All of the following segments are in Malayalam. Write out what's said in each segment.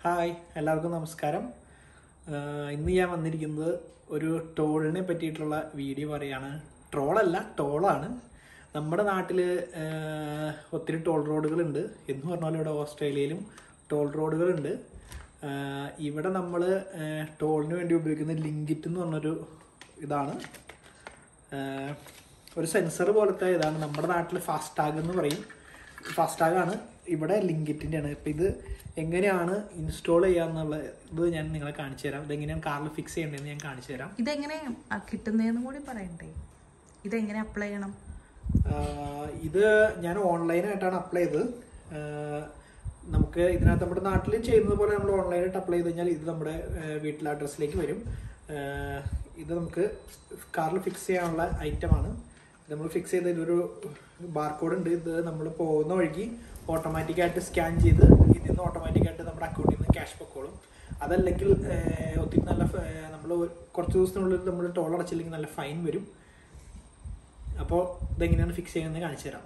ഹായ് എല്ലാവർക്കും നമസ്കാരം ആഹ് ഇന്ന് ഞാൻ വന്നിരിക്കുന്നത് ഒരു ടോളിനെ പറ്റിയിട്ടുള്ള വീഡിയോ പറയാണ് ട്രോളല്ല ടോളാണ് നമ്മുടെ നാട്ടിൽ ഒത്തിരി ടോൾ റോഡുകളുണ്ട് എന്ന് പറഞ്ഞാൽ ഇവിടെ ഓസ്ട്രേലിയയിലും ടോൾ റോഡുകളുണ്ട് ആഹ് ഇവിടെ നമ്മൾ ടോളിന് വേണ്ടി ഉപയോഗിക്കുന്ന ലിങ്കിറ്റ് എന്ന് പറഞ്ഞൊരു ഇതാണ് ആഹ് ഒരു സെൻസർ പോലത്തെ ഇതാണ് നമ്മുടെ നാട്ടിൽ ഫാസ്ടാഗ് എന്ന് പറയും ഫാസ്ടാഗ് ആണ് ഇവിടെ ലിങ്കിറ്റിൻ്റെ ആണ് ഇപ്പം ഇത് എങ്ങനെയാണ് ഇൻസ്റ്റാൾ ചെയ്യാന്നുള്ള ഇത് ഞാൻ നിങ്ങളെ കാണിച്ചു തരാം ഇതെങ്ങനെയാണ് കാറിൽ ഫിക്സ് ചെയ്യേണ്ടതെന്ന് ഞാൻ കാണിച്ചു തരാം ഇതെങ്ങനെ ആ കിട്ടുന്നതെന്നും കൂടി പറയണ്ടേ ഇതെങ്ങനെ അപ്ലൈ ചെയ്യണം ആഹ് ഇത് ഞാൻ ഓൺലൈനായിട്ടാണ് അപ്ലൈ ചെയ്തത് ആഹ് നമുക്ക് ഇതിനകത്ത് നമ്മുടെ നാട്ടിൽ ചെയ്യുന്നത് പോലെ നമ്മൾ ഓൺലൈനായിട്ട് അപ്ലൈ ചെയ്ത് കഴിഞ്ഞാൽ ഇത് നമ്മുടെ ആഹ് വീട്ടിലെ അഡ്രസ്സിലേക്ക് വരും ആഹ് ഇത് നമുക്ക് കാറിൽ ഫിക്സ് ചെയ്യാനുള്ള ഐറ്റമാണ് നമ്മൾ ഫിക്സ് ചെയ്ത ഇതൊരു ബാർകോഡ് ഉണ്ട് ഇത് നമ്മൾ പോകുന്ന വഴിക്ക് ഓട്ടോമാറ്റിക്കായിട്ട് സ്കാൻ ചെയ്ത് ഇതിൽ നിന്ന് ഓട്ടോമാറ്റിക്കായിട്ട് നമ്മുടെ അക്കൗണ്ടിൽ നിന്ന് ക്യാഷ് പൊക്കോളും അതല്ലെങ്കിൽ ആഹ് ഒത്തിരി നല്ല നമ്മൾ കുറച്ച് ദിവസത്തിനുള്ളിൽ നമ്മൾ ടോൾ അടച്ചില്ലെങ്കിൽ നല്ല ഫൈൻ വരും അപ്പോൾ ഇതെങ്ങനെയാണ് ഫിക്സ് ചെയ്യുന്നത് കാണിച്ചു തരാം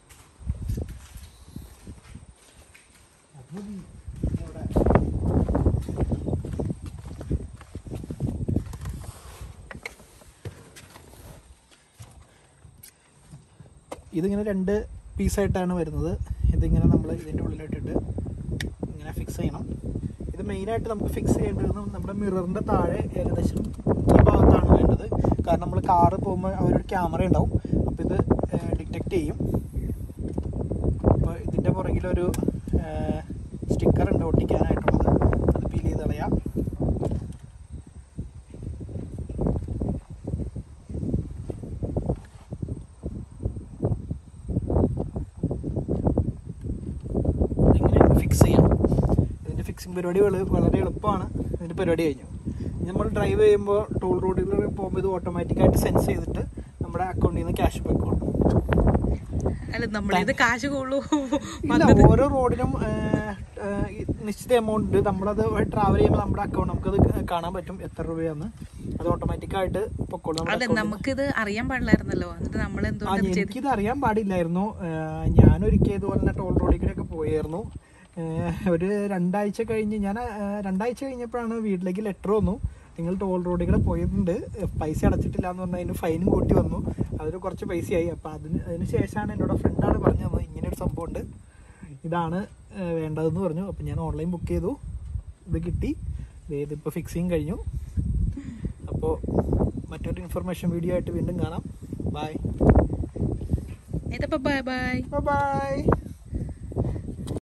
ഇവിടെ ഇതിങ്ങനെ രണ്ട് പീസായിട്ടാണ് വരുന്നത് ഇതിങ്ങനെ നമ്മൾ ഇതിൻ്റെ ഉള്ളിലിട്ടിട്ട് ഇങ്ങനെ ഫിക്സ് ചെയ്യണം ഇത് മെയിനായിട്ട് നമുക്ക് ഫിക്സ് ചെയ്യേണ്ടത് നമ്മുടെ മിററിൻ്റെ താഴെ ഏകദേശം ഈ ഭാഗത്താണ് വേണ്ടത് കാരണം നമ്മൾ കാറ് പോകുമ്പോൾ അവരൊരു ക്യാമറ ഉണ്ടാവും അപ്പോൾ ഇത് ഡിറ്റക്റ്റ് ചെയ്യും അപ്പോൾ ഇതിൻ്റെ പുറകിലൊരു സ്റ്റിക്കർ ഉണ്ട് ഒട്ടിക്കാനായിട്ടുള്ളത് അത് പീൽ ചെയ്ത് കളയാം ഇതിങ്ങനെ ഫിക്സ് ചെയ്യാം ഇതിൻ്റെ ഫിക്സിങ് പരിപാടി വള- വളരെ എളുപ്പമാണ് ഇതിൻ്റെ പരിപാടി കഴിഞ്ഞു ഇനി നമ്മൾ ഡ്രൈവ് ചെയ്യുമ്പോൾ ടോൾ റോഡിൽ പോകുമ്പോൾ ഇത് ഓട്ടോമാറ്റിക്കായിട്ട് സെൻസ് ചെയ്തിട്ട് നമ്മുടെ അക്കൗണ്ടിൽ നിന്ന് ക്യാഷ് പോയിക്കോളും അല്ല നമ്മൾ ഇത് കാശ് കൊള്ളൂ ഇല്ല ഓരോ റോഡിനും ആ, ആ, ഈ നിശ്ചിത എമൗണ്ട് നമ്മളത് ട്രാവൽ ചെയ്യുമ്പോൾ നമ്മുടെ അക്കൗണ്ട് നമുക്കത് കാണാൻ പറ്റും എത്ര രൂപയാന്ന് അത് ഓട്ടോമാറ്റിക്കായിട്ട് പൊക്കോളും നമ്മുടെ അതെ account ൽ. നമുക്കിത് അറിയാൻ പാടില്ലായിരുന്നല്ലോ എന്നിട്ട് നമ്മൾ ആ എന്തുകൊണ്ട് ഇത് ചെയ്ത് എനിക്കിത് അറിയാൻ പാടില്ലായിരുന്നു ഞാൻ ഒരിക്കൽ ഇതുപോലെ തന്നെ ടോൾ റോഡിൽ കൂടെ ഒക്കെ പോയായിരുന്നു ആ, ഒരു രണ്ടാഴ്ച കഴിഞ്ഞ് ഞാൻ ആ, രണ്ടാഴ്ച കഴിഞ്ഞപ്പോഴാണ് വീട്ടിലേക്ക് ലെറ്റർ വന്നു നിങ്ങൾ ടോൾ റോഡിൽ കൂടെ പോയിട്ടുണ്ട് പൈസ അടച്ചിട്ടില്ല എന്ന് പറഞ്ഞാൽ അതിന് ഫൈനും കൂട്ടി വന്നു അതിന് കുറച്ച് പൈസയായി അപ്പം അതിന് അതിന് ശേഷമാണ് എന്നോട് ഫ്രണ്ടാണ് പറഞ്ഞു തന്നത് ഇങ്ങനെ ഒരു സംഭവം ഉണ്ട് ഇതാണ് ആ, വേണ്ടതെന്ന് പറഞ്ഞു അപ്പം ഞാൻ ഓൺലൈൻ ബുക്ക് ചെയ്തു ഇത് കിട്ടി ദേ ഇതിപ്പോൾ ഫിക്സിങ് കഴിഞ്ഞു അപ്പോൾ മറ്റൊരു ഇൻഫർമേഷൻ വീഡിയോ ആയിട്ട് വീണ്ടും കാണാം ബൈ ഇതിപ്പോ ബൈ ബൈ Bye bye.